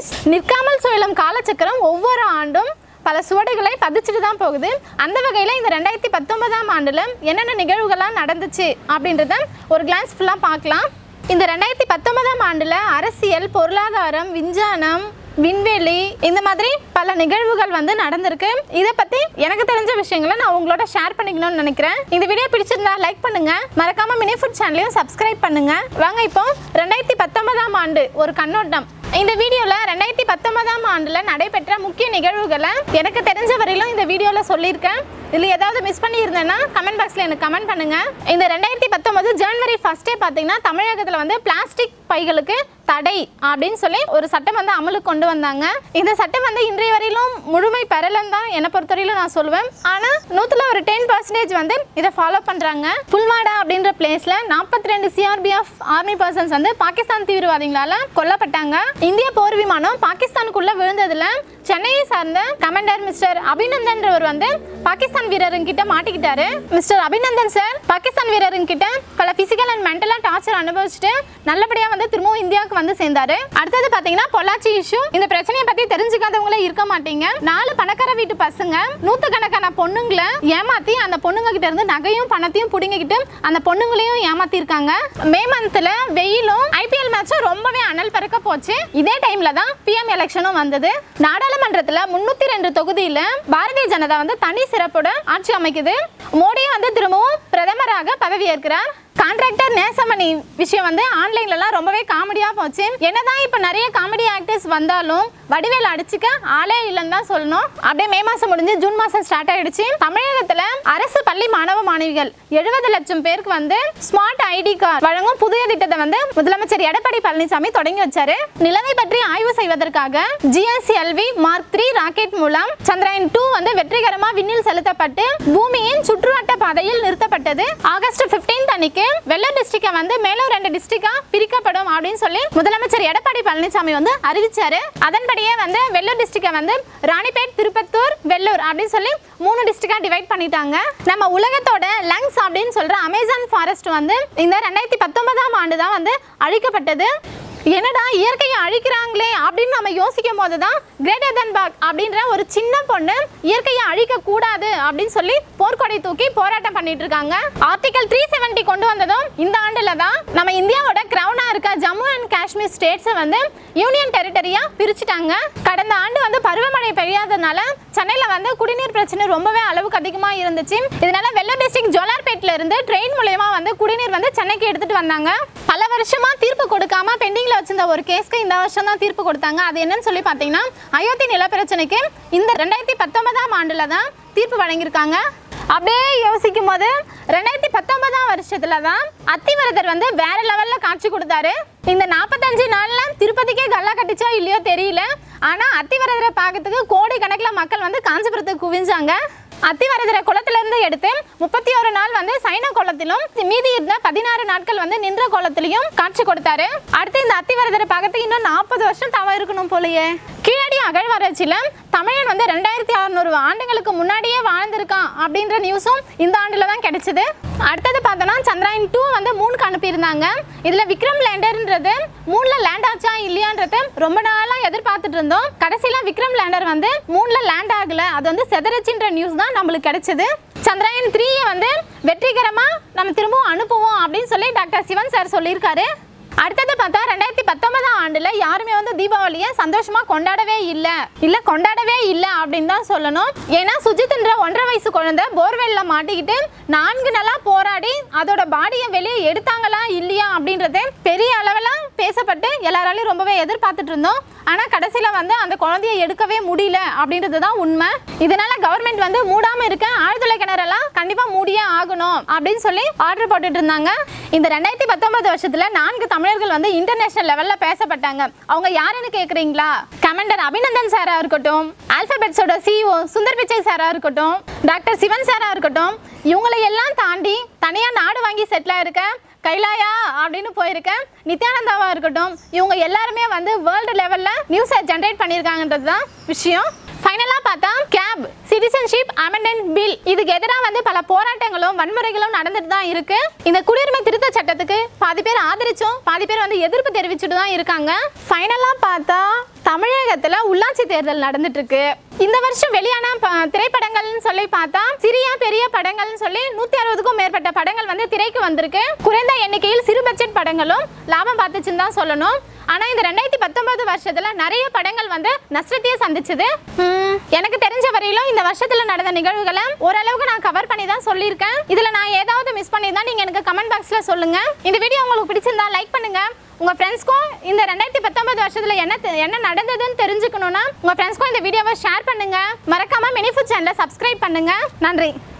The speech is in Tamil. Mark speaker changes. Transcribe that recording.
Speaker 1: ஃப்ரெண்ட்ஸ் நிற்காமல் சுழலும் காலச்சக்கரம் ஒவ்வொரு ஆண்டும் பல சுவடுகளை பதிச்சுட்டு தான் போகுது அந்த வகையில் இந்த ரெண்டாயிரத்தி பத்தொன்பதாம் ஆண்டில் என்னென்ன நிகழ்வுகள்லாம் நடந்துச்சு அப்படின்றத ஒரு கிளான்ஸ் ஃபுல்லாக பார்க்கலாம் இந்த ரெண்டாயிரத்தி பத்தொன்பதாம் ஆண்டில் அரசியல் பொருளாதாரம் விஞ்ஞானம் விண்வெளி இந்த மாதிரி பல நிகழ்வுகள் வந்து நடந்திருக்கு இதை பத்தி எனக்கு தெரிஞ்ச விஷயங்களை நான் உங்களோட ஷேர் பண்ணிக்கணும்னு நினைக்கிறேன் இந்த வீடியோ பிடிச்சிருந்தா லைக் பண்ணுங்க மறக்காம மினி ஃபுட் சேனலையும் சப்ஸ்கிரைப் பண்ணுங்க வாங்க இப்போ ரெண்டாயிரத்தி பத்தொன்பதாம் ஆண்டு ஒரு கண்ணோட்டம் இந்த வீடியோவில் ரெண்டாயிரத்தி பத்தொன்பதாம் ஆண்டில் நடைபெற்ற முக்கிய நிகழ்வுகளை எனக்கு தெரிஞ்ச வரையிலும் இந்த வீடியோவில் சொல்லியிருக்கேன் இதில் ஏதாவது மிஸ் பண்ணியிருந்தேன்னா கமெண்ட் பாக்ஸில் எனக்கு கமெண்ட் பண்ணுங்க இந்த ரெண்டாயிரத்தி பத்தொன்பது ஜனவரி ஃபர்ஸ்டே பார்த்தீங்கன்னா தமிழகத்தில் வந்து பிளாஸ்டிக் பைகளுக்கு தடை அப்படின்னு சொல்லி ஒரு சட்டம் வந்து அமலுக்கு கொண்டு வந்தாங்க இந்த சட்டம் வந்து இன்றைய வரையிலும் முழுமை பெறலன்னு தான் என்னை பொறுத்தவரையிலும் நான் சொல்லுவேன் ஆனால் நூற்றுல ஒரு டென் பர்சன்டேஜ் வந்து இதை ஃபாலோ பண்ணுறாங்க புல்வாடா அப்படின்ற பிளேஸில் நாற்பத்தி ரெண்டு சிஆர்பிஎஃப் ஆர்மி பர்சன்ஸ் வந்து பாகிஸ்தான் தீவிரவாதிகளால் கொல்லப்பட்டாங்க இந்திய போர் விமானம் பாகிஸ்தானுக்குள்ள விழுந்ததுல சென்னையை சார்ந்த கமாண்டர் மிஸ்டர் அபிநந்தன்றவர் வந்து பாகிஸ்தான் வீரருங்க கிட்ட மாட்டிக்கிட்டாரு மிஸ்டர் அபிநந்தன் சார் பாகிஸ்தான் வீரருங்க கிட்ட பல பிசிக்கல் அண்ட் மென்டலா டார்ச்சர் அனுபவிச்சுட்டு நல்லபடியா வந்து திரும்பவும் இந்தியாவுக்கு வந்து சேர்ந்தாரு அடுத்தது பாத்தீங்கன்னா பொள்ளாச்சி இஷ்யூ இந்த பிரச்சனையை பத்தி தெரிஞ்சுக்காதவங்களே இருக்க மாட்டீங்க நாலு பணக்கார வீட்டு பசங்க நூத்துக்கணக்கான பொண்ணுங்களை ஏமாத்தி அந்த பொண்ணுங்க கிட்ட இருந்து நகையும் பணத்தையும் புடிங்கிக்கிட்டு அந்த பொண்ணுங்களையும் ஏமாத்தி இருக்காங்க மே மந்த்ல வெயிலும் ஐபிஎல் மேட்சும் ரொம்பவே அனல் பறக்க போச்சு இதே டைம்ல தான் பிஎம் எலெக்ஷனும் வந்தது நாடாளுமன்றத்துல முன்னூத்தி ரெண்டு தொகுதியில பாரதிய ஜனதா வந்து தனி சிறப்போட ஆட்சி அமைக்குது மோடியும் வந்து திரும்பவும் பிரதமராக பதவியேற்கிறார் கான்ட்ராக்டர் நேசமணி விஷயம் வந்து ஆன்லைன்லலாம் ரொம்பவே காமெடியாக போச்சு என்னதான் இப்போ நிறைய காமெடி ஆக்டர்ஸ் வந்தாலும் வடிவேல் அடிச்சுக்க ஆளே இல்லைன்னு தான் சொல்லணும் அப்படியே மே மாதம் முடிஞ்சு ஜூன் மாதம் ஸ்டார்ட் ஆயிடுச்சு தமிழகத்தில் அரசு பள்ளி மாணவ மாணவிகள் எழுபது லட்சம் பேருக்கு வந்து ஸ்மார்ட் ஐடி கார்டு வழங்கும் புதிய திட்டத்தை வந்து முதலமைச்சர் எடப்பாடி பழனிசாமி தொடங்கி வச்சாரு நிலவை பற்றி ஆய்வு செய்வதற்காக ஜிஎஸ்எல்வி மார்க் த்ரீ ராக்கெட் மூலம் சந்திராயன் டூ வந்து வெற்றிகரமா விண்ணில் செலுத்தப்பட்டு பூமியின் சுற்றுவட்ட பாதையில் நிறுத்தப்பட்டது ஆகஸ்ட் 15 அன்னைக்கு வெள்ளூர் டிஸ்ட்ரிக்டை வந்து மேலும் ரெண்டு டிஸ்ட்ரிக்டா பிரிக்கப்படும் அப்படின்னு சொல்லி முதலமைச்சர் எடப்பாடி பழனிசாமி வந்து அறிவிச்சாரு அதன்படியே வந்து வெள்ளூர் டிஸ்ட்ரிக்டை வந்து ராணிப்பேட் திருப்பத்தூர் வெள்ளூர் அப்படின்னு சொல்லி மூணு டிஸ்ட்ரிக்டா டிவைட் பண்ணிட்டாங்க நம்ம உலகத்தோட லங்ஸ் அப்படின்னு சொல்ற அமேசான் ஃபாரஸ்ட் வந்து இந்த ரெண்டாயிரத்தி பத்தொன்பதாம் ஆண்டு தான் வந்து அழிக்கப்பட்டது என்னடா இயற்கையை அழிக்கிறாங்களே அப்படின்னு நம்ம யோசிக்கும் போது தான் கிரேட்டர் தன் பாக் அப்படின்ற ஒரு சின்ன பொண்ணு இயற்கையை அழிக்க கூடாது அப்படின்னு சொல்லி போர்க்கொடை தூக்கி போராட்டம் பண்ணிட்டு இருக்காங்க ஆர்டிகல் த்ரீ செவன்டி கொண்டு வந்ததும் இந்த ஆண்டுல தான் நம்ம இந்தியாவோட கிரவுனா இருக்க ஜம்மு அண்ட் காஷ்மீர் ஸ்டேட்ஸை வந்து யூனியன் டெரிட்டரியா பிரிச்சுட்டாங்க கடந்த ஆண்டு வந்து பருவமழை பெய்யாததுனால சென்னையில வந்து குடிநீர் பிரச்சனை ரொம்பவே அளவுக்கு அதிகமா இருந்துச்சு இதனால வெள்ளூர் டிஸ்ட்ரிக்ட் ஜோலார்பேட்ல இருந்து ட்ரெயின் மூலயமா வந்து குடிநீர் வந்து சென்னைக்கு எடுத்துட்டு வந்தாங்க பல வருஷமா தீர்ப்பு கொடுக்காம பெண்டிங்ல வச்சிருந்த ஒரு கேஸ்க்கு இந்த வருஷம் தான் தீர்ப்பு கொடுத்தாங்க அது என்னன்னு சொல்லி பார்த்தீங்கன்னா அயோத்தி நிலப்பிரச்சனைக்கு இந்த ரெண்டாயிரத்தி பத்தொன்பதாம் ஆண்டுல தான் தீர்ப்பு வழங்கியிருக்காங்க அப்படியே யோசிக்கும் போது ரெண்டாயிரத்தி பத்தொன்பதாம் வருஷத்துல தான் அத்திவரதர் வந்து வேற லெவல்ல காட்சி கொடுத்தாரு இந்த நாற்பத்தஞ்சு நாள்ல திருப்பதிக்கே கல்லா கட்டிச்சோ இல்லையோ தெரியல ஆனா அத்திவரதரை பார்க்கறதுக்கு கோடி கணக்கில் மக்கள் வந்து காஞ்சிபுரத்துக்கு குவிஞ்சாங்க அத்திவரதரை குளத்துல இருந்து எடுத்து முப்பத்தி ஒரு நாள் வந்து சைன குளத்திலும் மீதி இருந்த பதினாறு நாட்கள் வந்து நின்ற குளத்திலையும் காட்சி கொடுத்தாரு அடுத்து இந்த அத்திவரதரை பார்க்கறதுக்கு இன்னும் நாற்பது வருஷம் தவம் இருக்கணும் போலயே கீழடி அகழ்வாராய்ச்சியில தமிழன் வந்து ரெண்டாயிரத்தி அறுநூறு ஆண்டுகளுக்கு முன்னாடியே வாழ்ந்திருக்கான் அப்படின்ற நியூஸும் இந்த ஆண்டுல தான் கிடைச்சது அடுத்தது பார்த்தோம்னா சந்திராயன் டூ வந்து மூணுக்கு அனுப்பியிருந்தாங்க இதுல விக்ரம் லேண்டர்ன்றது மூணுல லேண்ட் ஆச்சா இல்லையான்றது ரொம்ப நாளா எதிர்பார்த்துட்டு இருந்தோம் கடைசியில விக்ரம் லேண்டர் வந்து மூணுல லேண்ட் ஆகல அது வந்து செதறச்சுன்ற நியூஸ் தான் நம்மளுக்கு கிடைச்சது சந்திராயன் த்ரீயை வந்து வெற்றிகரமா நம்ம திரும்பவும் அனுப்புவோம் அப்படின்னு சொல்லி டாக்டர் சிவன் சார் சொல்லியிருக்காரு அடுத்தது பார்த்தா ரெண்டாயிரத்தி பத்தொன்பதாம் ஆண்டுல யாருமே வந்து தீபாவளியை சந்தோஷமா கொண்டாடவே இல்லை இல்ல கொண்டாடவே இல்லை அப்படின்னு தான் சொல்லணும் ஏன்னா சுஜித்ன்ற ஒன்றரை வயசு குழந்தை போர்வெல்ல மாட்டிக்கிட்டு நான்கு நாளா போராடி அதோட பாடியை வெளியே எடுத்தாங்களா இல்லையா அப்படின்றது பெரிய அளவில் பேசப்பட்டு எல்லாராலையும் ரொம்பவே எதிர்பார்த்துட்டு இருந்தோம் ஆனா கடைசியில வந்து அந்த குழந்தைய எடுக்கவே முடியல அப்படின்றது தான் உண்மை இதனால கவர்மெண்ட் வந்து மூடாம இருக்க ஆழ்துளை கிணறெல்லாம் கண்டிப்பா மூடியே ஆகணும் அப்படின்னு சொல்லி ஆர்டர் போட்டுட்டு இருந்தாங்க இந்த ரெண்டாயிரத்தி பத்தொன்பது வருஷத்துல நான்கு தமிழர்கள் வந்து இன்டர்நேஷனல் லெவல்ல பேசப்பட்டாங்க அவங்க யாருன்னு கேக்குறீங்களா கமாண்டர் அபிநந்தன் சாரா இருக்கட்டும் ஆல்பபெட்ஸோட சிஇஓ சுந்தர் பிச்சை சாரா இருக்கட்டும் டாக்டர் சிவன் சாரா இருக்கட்டும் இவங்களை எல்லாம் தாண்டி தனியா நாடு வாங்கி செட்டில் இருக்க கைலாயா அப்படின்னு போயிருக்கேன் நித்யானந்தாவா இருக்கட்டும் இவங்க எல்லாருமே வந்து வேர்ல்டு லெவலில் நியூஸை ஜென்ரேட் பண்ணியிருக்காங்கன்றது தான் விஷயம் ஃபைனலாக பார்த்தா கேப் சிட்டிசன்ஷிப் அமெண்டன்ட் பில் இதுக்கு எதிராக வந்து பல போராட்டங்களும் வன்முறைகளும் நடந்துட்டு தான் இருக்கு இந்த குடியுரிமை திருத்த சட்டத்துக்கு பாதி பேர் ஆதரிச்சும் பாதி பேர் வந்து எதிர்ப்பு தெரிவிச்சுட்டு தான் இருக்காங்க ஃபைனலாக பார்த்தா தமிழகத்துல உள்ளாட்சி தேர்தல் நடந்துட்டு இருக்கு இந்த வருஷம் வெளியான ப- திரைப்படங்கள்னு சொல்லி பார்த்தா சிறிய பெரிய படங்கள்னு சொல்லி நூத்தி அறுபதுக்கும் மேற்பட்ட படங்கள் வந்து திரைக்கு வந்திருக்கு குறைந்த எண்ணிக்கையில் சிறு பட்ஜெட் படங்களும் லாபம் பார்த்துச்சுன்னு தான் சொல்லணும் ஆனா இந்த ரெண்டாயிரத்தி பத்தொன்பது வருஷத்துல நிறைய படங்கள் வந்து நஷ்டத்தையே சந்திச்சது உம், எனக்கு தெரிஞ்ச வரையிலும் இந்த வருஷத்துல நடந்த நிகழ்வுகளை ஓரளவுக்கு நான் கவர் பண்ணி தான் சொல்லியிருக்கேன் இதுல நான் ஏதாவது மிஸ் பண்ணியிருந்தா நீங்க எனக்கு கமெண்ட் பாக்ஸ்ல சொல்லுங்க இந்த வீடியோ உங்களுக்கு பிடிச்சிருந்தா லைக் பண்ணுங்க உங்க ஃப்ரெண்ட்ஸ்க்கும் இந்த ரெண்டாயிரத்தி பத்தொன்பது வருஷத்துல என்ன தெ- என்ன நடந்ததுன்னு தெரிஞ்சுக்கணும்னா உங்க ஃப்ரெண்ட்ஸ்க்கும் இந்த வீடியோவை ஷேர் பண்ணுங்க மறக்காம மினிஃபுட் சேனலை சப்ஸ்கிரைப் பண்ணுங்க நன்றி